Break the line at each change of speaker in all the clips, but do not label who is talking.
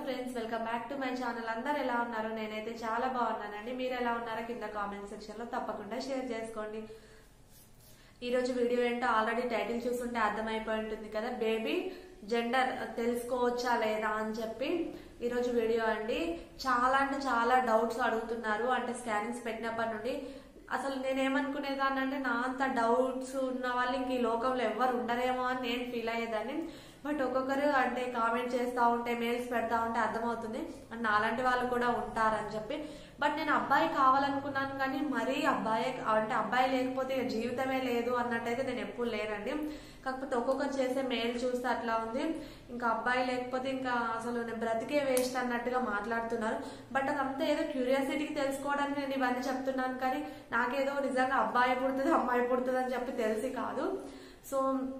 friends welcome back to my channel అందరు ఎలా ఉన్నారు నేనైతే చాలా బాగున్నానండి మీరు ఎలా ఉన్నారో కింద కామెంట్ సెక్షన్ లో తప్పకుండా షేర్ చేసుకోండి ఈ రోజు వీడియో ఏంటో ఆల్రెడీ టైటిల్ చూస్తుంటే అర్థమైపోయి ఉంటుంది కదా బేబీ జెండర్ తెలుసుకోవచ్చా లేదా అని చెప్పి ఈ రోజు వీడియో అండి చాలా అంటే చాలా డౌట్స్ అడుగుతున్నారు అంటే స్కానింగ్స్ పెట్టినప్పటి నుండి అసలు నేనేమనుకునేదాన్ని అంటే నా అంత డౌట్స్ ఉన్న వాళ్ళు ఇంక ఈ లోకంలో ఎవరు ఉండరేమో అని నేను ఫీల్ అయ్యేదాన్ని బట్ ఒక్కొక్కరు అంటే కామెంట్ చేస్తూ ఉంటే మెయిల్స్ పెడతా ఉంటే అర్థమవుతుంది అండ్ నాలాంటి వాళ్ళు కూడా ఉంటారని చెప్పి బట్ నేను అబ్బాయి కావాలనుకున్నాను కానీ మరీ అబ్బాయి అంటే అబ్బాయి లేకపోతే ఇక జీవితమే లేదు అన్నట్టయితే నేను ఎప్పుడు లేనండి కాకపోతే ఒక్కొక్కరు చేసే మెయిల్ చూస్తే అట్లా ఉంది ఇంకా అబ్బాయి లేకపోతే ఇంకా అసలు నేను బ్రతికే వేస్ట్ అన్నట్టుగా మాట్లాడుతున్నారు బట్ అదంతా ఏదో క్యూరియాసిటీకి తెలుసుకోవడానికి నేను ఇవన్నీ చెప్తున్నాను కానీ నాకేదో నిజంగా అబ్బాయి పుడుతుంది అమ్మాయి పుడుతుంది అని చెప్పి తెలిసి కాదు సో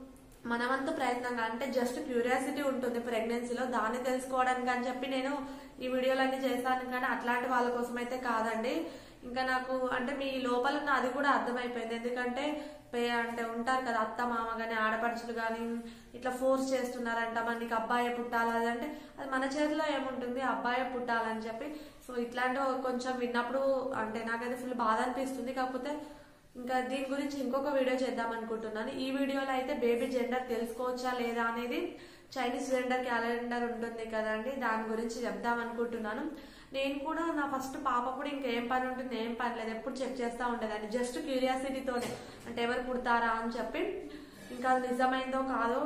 మనమంతా ప్రయత్నంగా అంటే జస్ట్ క్యూరియాసిటీ ఉంటుంది ప్రెగ్నెన్సీలో దాన్ని తెలుసుకోవడానికి అని చెప్పి నేను ఈ వీడియోలన్నీ చేశాను కానీ అట్లాంటి వాళ్ళ కోసం అయితే కాదండి ఇంకా నాకు అంటే మీ లోపల ఉన్న అది కూడా అర్థమైపోయింది ఎందుకంటే పే అంటే ఉంటారు కదా అత్త మామ కానీ ఆడపడుచులు కానీ ఇట్లా ఫోర్స్ చేస్తున్నారంట మరి నీకు అబ్బాయి పుట్టాలి అది అంటే అది మన చేతిలో ఏముంటుంది అబ్బాయి పుట్టాలని చెప్పి సో ఇట్లాంటివి కొంచెం విన్నప్పుడు అంటే నాకైతే ఫుల్ బాధ అనిపిస్తుంది కాకపోతే ఇంకా దీని గురించి ఇంకొక వీడియో చేద్దాం అనుకుంటున్నాను ఈ వీడియోలో అయితే బేబీ జెండర్ తెలుసుకోవచ్చా లేదా అనేది చైనీస్ జెండర్ క్యాలెండర్ ఉంటుంది కదండి దాని గురించి చెప్దాం అనుకుంటున్నాను నేను కూడా నా ఫస్ట్ పాపప్పుడు ఇంకేం పని ఉంటుంది ఏం పని లేదు ఎప్పుడు చెక్ చేస్తూ ఉండేదాన్ని జస్ట్ క్యూరియాసిటీతోనే అంటే ఎవరు పుడతారా అని చెప్పి ఇంకా అది నిజమైందో కాదో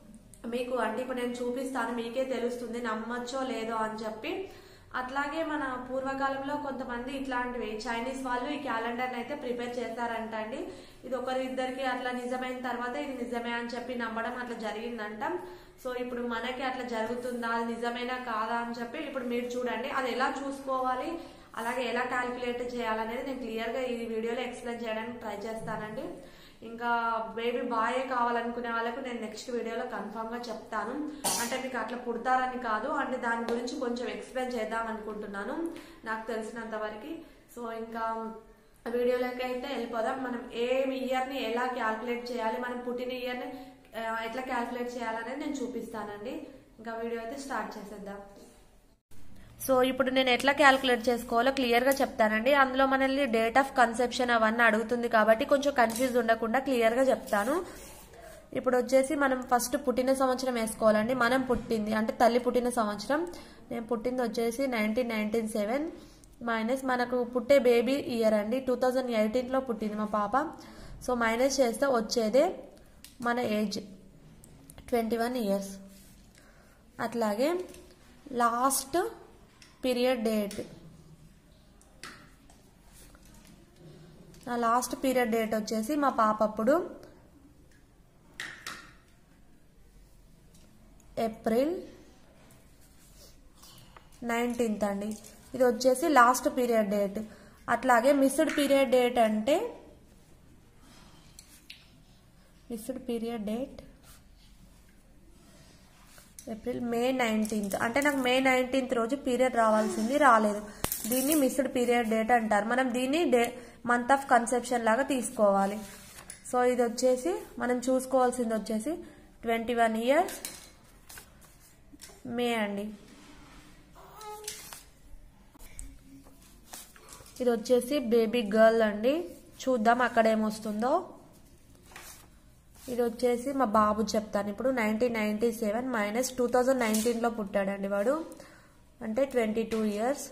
మీకు అంటే ఇప్పుడు నేను చూపిస్తాను మీకే తెలుస్తుంది నమ్మచ్చో లేదో అని చెప్పి అట్లాగే మన పూర్వకాలంలో కొంతమంది ఇట్లాంటివి చైనీస్ వాళ్ళు ఈ క్యాలెండర్ అయితే ప్రిపేర్ చేశారంట అండి ఇది ఒకరి ఇద్దరికి అట్లా నిజమైన తర్వాత ఇది నిజమే అని చెప్పి నమ్మడం అట్లా జరిగిందంట సో ఇప్పుడు మనకి అట్లా జరుగుతుందా అది నిజమేనా కాదా అని చెప్పి ఇప్పుడు మీరు చూడండి అది ఎలా చూసుకోవాలి అలాగే ఎలా క్యాలిక్యులేట్ చేయాలనేది నేను క్లియర్గా ఈ వీడియోలో ఎక్స్ప్లెయిన్ చేయడానికి ట్రై చేస్తానండి ఇంకా బేబీ బాయే కావాలనుకునే వాళ్ళకు నేను నెక్స్ట్ వీడియోలో కన్ఫామ్ గా చెప్తాను అంటే మీకు అట్లా పుడతారని కాదు అంటే దాని గురించి కొంచెం ఎక్స్ప్లెయిన్ చేద్దాం అనుకుంటున్నాను నాకు తెలిసినంత వరకు సో ఇంకా వీడియోలోకి అయితే వెళ్ళిపోదాం మనం ఏ ఇయర్ ని ఎలా క్యాల్కులేట్ చేయాలి మనం పుట్టిన ఇయర్ ని ఎట్లా క్యాల్కులేట్ చేయాలనేది నేను చూపిస్తానండి ఇంకా వీడియో అయితే స్టార్ట్ చేసేద్దాం సో ఇప్పుడు నేను ఎట్లా క్యాలిక్యులేట్ చేసుకోవాలో క్లియర్గా చెప్తానండి అందులో మనల్ని డేట్ ఆఫ్ కన్సెప్షన్ అవన్నీ అడుగుతుంది కాబట్టి కొంచెం కన్ఫ్యూజ్ ఉండకుండా క్లియర్గా చెప్తాను ఇప్పుడు వచ్చేసి మనం ఫస్ట్ పుట్టిన సంవత్సరం వేసుకోవాలండి మనం పుట్టింది అంటే తల్లి పుట్టిన సంవత్సరం నేను పుట్టింది వచ్చేసి నైన్టీన్ నైన్టీన్ సెవెన్ మైనస్ మనకు పుట్టే బేబీ ఇయర్ అండి టూ థౌజండ్ ఎయిటీన్లో పుట్టింది మా పాప సో మైనస్ చేస్తే వచ్చేదే మన ఏజ్ ట్వంటీ వన్ ఇయర్స్ అట్లాగే లాస్ట్ పీరియడ్ డేట్ నా లాస్ట్ పీరియడ్ డేట్ వచ్చేసి మా పాప అప్పుడు ఏప్రిల్ నైన్టీన్త్ అండి ఇది వచ్చేసి లాస్ట్ పీరియడ్ డేట్ అట్లాగే మిస్డ్ పీరియడ్ డేట్ అంటే missed period date April May nineteenth అంటే నాకు మే నైన్టీన్త్ రోజు పీరియడ్ రావాల్సింది రాలేదు దీన్ని మిస్డ్ పీరియడ్ డేట్ అంటారు మనం దీన్ని డే మంత్ ఆఫ్ కన్సెప్షన్ లాగా తీసుకోవాలి సో ఇది వచ్చేసి మనం చూసుకోవాల్సింది వచ్చేసి ట్వంటీ వన్ ఇయర్స్ మే అండి ఇది వచ్చేసి బేబీ గర్ల్ అండి చూద్దాం అక్కడ ఏమొస్తుందో ఇది వచ్చేసి మా బాబు చెప్తాను ఇప్పుడు nineteen ninety seven minus two thousand నైన్టీన్లో పుట్టాడండి వాడు అంటే ట్వంటీ టూ ఇయర్స్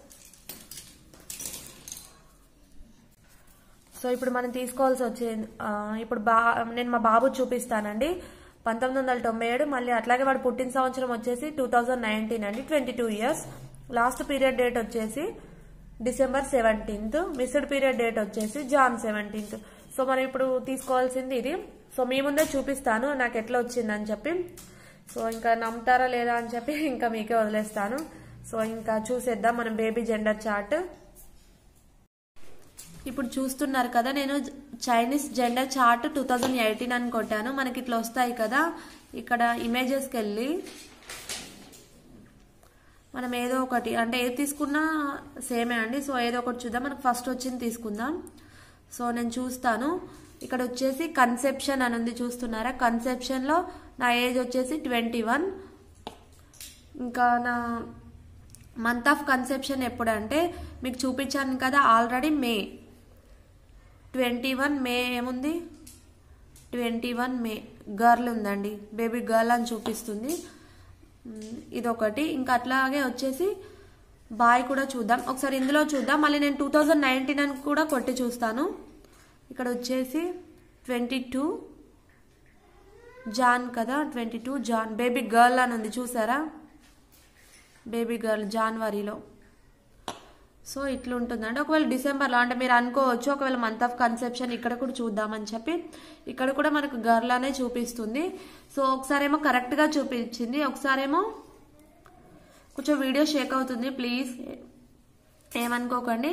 సో ఇప్పుడు మనం తీసుకోవాల్సి వచ్చేది ఇప్పుడు బా నేను మా బాబు చూపిస్తానండి పంతొమ్మిది వందల తొంభై ఏడు మళ్ళీ అట్లాగే వాడు పుట్టిన సంవత్సరం వచ్చేసి టూ థౌజండ్ నైన్టీన్ అండి twenty two years last period date వచ్చేసి December seventeenth missed period date వచ్చేసి జాన్ సెవెంటీన్త్ సో మనం ఇప్పుడు తీసుకోవాల్సింది ఇది సో మీ ముందే చూపిస్తాను నాకు ఎట్లా వచ్చిందని చెప్పి సో ఇంకా నమ్ముతారా లేదా అని చెప్పి ఇంకా మీకే వదిలేస్తాను సో ఇంకా చూసేద్దాం మనం బేబీ జెండర్ చార్ట్ ఇప్పుడు చూస్తున్నారు కదా నేను Chinese gender chart two thousand eighteen అని కొట్టాను మనకి ఇట్లా వస్తాయి కదా ఇక్కడ ఇమేజెస్కి వెళ్ళి మనం ఏదో ఒకటి అంటే ఏది తీసుకున్నా సేమే అండి సో ఏదో ఒకటి చూద్దాం మనకు ఫస్ట్ వచ్చింది తీసుకుందాం సో నేను చూస్తాను ఇక్కడ వచ్చేసి కన్సెప్షన్ అని ఉంది చూస్తున్నారా కన్సెప్షన్లో నా ఏజ్ వచ్చేసి ట్వంటీ వన్ ఇంకా నా మంత్ ఆఫ్ కన్సెప్షన్ ఎప్పుడంటే మీకు చూపించాను కదా already May twenty one May ఏముంది ట్వంటీ వన్ మే గర్ల్ ఉందండి బేబీ గర్ల్ అని చూపిస్తుంది మ్, ఇదొకటి ఇంకా అట్లాగే వచ్చేసి బాయ్ కూడా చూద్దాం ఒకసారి ఇందులో చూద్దాం మళ్ళీ నేను టూ థౌజండ్ నైన్టీన్ అని కూడా కొట్టి చూస్తాను ఇక్కడ వచ్చేసి ట్వంటీ టూ జాన్ కదా twenty two Jan baby girl అని ఉంది చూసారా బేబీ గర్ల్ జాన్వరిలో సో ఇట్లా ఉంటుందండి ఒకవేళ డిసెంబర్లో అంటే మీరు అనుకోవచ్చు ఒకవేళ మంత్ ఆఫ్ కన్సెప్షన్ ఇక్కడ కూడా చూద్దామని చెప్పి ఇక్కడ కూడా మనకు గర్ల్ అనే చూపిస్తుంది సో ఒకసారేమో కరెక్ట్గా చూపించింది ఒకసారేమో కొంచెం వీడియో షేక్ అవుతుంది ప్లీజ్ ఏమనుకోకండి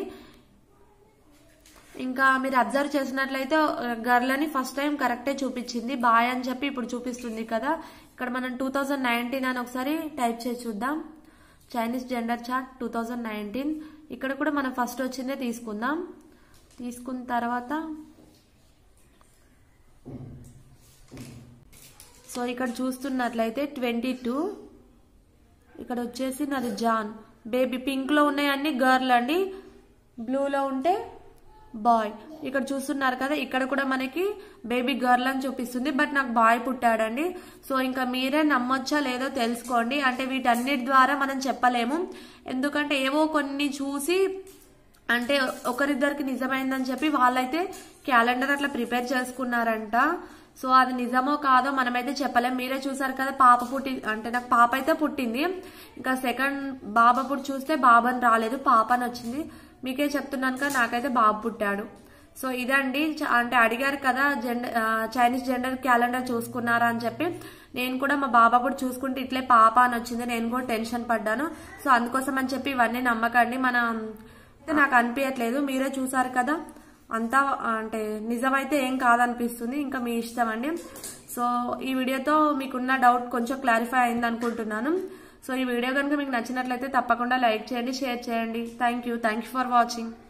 ఇంకా మీరు అబ్జర్వ్ చేసినట్లయితే గర్ల్ అని ఫస్ట్ టైం కరెక్టే చూపించింది బాయ్ అని చెప్పి ఇప్పుడు చూపిస్తుంది కదా ఇక్కడ మనం టూ థౌజండ్ నైన్టీన్ అని ఒకసారి టైప్ చేసి చూద్దాం Chinese gender chart two thousand nineteen ఇక్కడ కూడా మనం ఫస్ట్ వచ్చిందే తీసుకుందాం తీసుకున్న తర్వాత సో ఇక్కడ చూస్తున్నట్లయితే ట్వంటీ టూ ఇక్కడ వచ్చేసి నాది జాన్ బేబీ పింక్ లో ఉన్నాయన్నీ గర్ల్ అండి బ్లూలో ఉంటే బాయ్ ఇక్కడ చూస్తున్నారు కదా ఇక్కడ కూడా మనకి బేబీ గర్ల్ అని చూపిస్తుంది బట్ నాకు బాయ్ పుట్టాడండి సో ఇంకా మీరే నమ్మొచ్చా లేదో తెలుసుకోండి అంటే వీటన్నిటి ద్వారా మనం చెప్పలేము ఎందుకంటే ఏవో కొన్ని చూసి అంటే ఒకరిద్దరికి నిజమైందని చెప్పి వాళ్ళైతే క్యాలెండర్ అట్లా ప్రిపేర్ చేసుకున్నారంట సో అది నిజమో కాదో మనమైతే చెప్పలేం మీరే చూసారు కదా పాప పుట్టి అంటే నాకు పాప అయితే పుట్టింది ఇంకా సెకండ్ బాబా పుట్టి చూస్తే బాబని రాలేదు పాప అని వచ్చింది మీకే చెప్తున్నాను కదా నాకైతే బాబు పుట్టాడు సో ఇదండి చ- అంటే అడిగారు కదా జెండర్ చైనీస్ జెండర్ క్యాలెండర్ చూసుకున్నారా అని చెప్పి నేను కూడా మా బాబా కూడా చూసుకుంటే ఇట్లే పాప అని వచ్చింది నేను కూడా టెన్షన్ పడ్డాను సో అందుకోసం అని చెప్పి ఇవన్నీ నమ్మకండి మనం అయితే నాకు అనిపించట్లేదు మీరే చూసారు కదా అంతా అంటే నిజమైతే ఏం కాదనిపిస్తుంది ఇంకా మీ ఇష్టం అండి సో ఈ వీడియోతో మీకున్న డౌట్ కొంచెం క్లారిఫై అయింది అనుకుంటున్నాను సో ఈ వీడియో కనుక మీకు నచ్చినట్లయితే తప్పకుండా లైక్ చేయండి షేర్ చేయండి thank you thank you for watching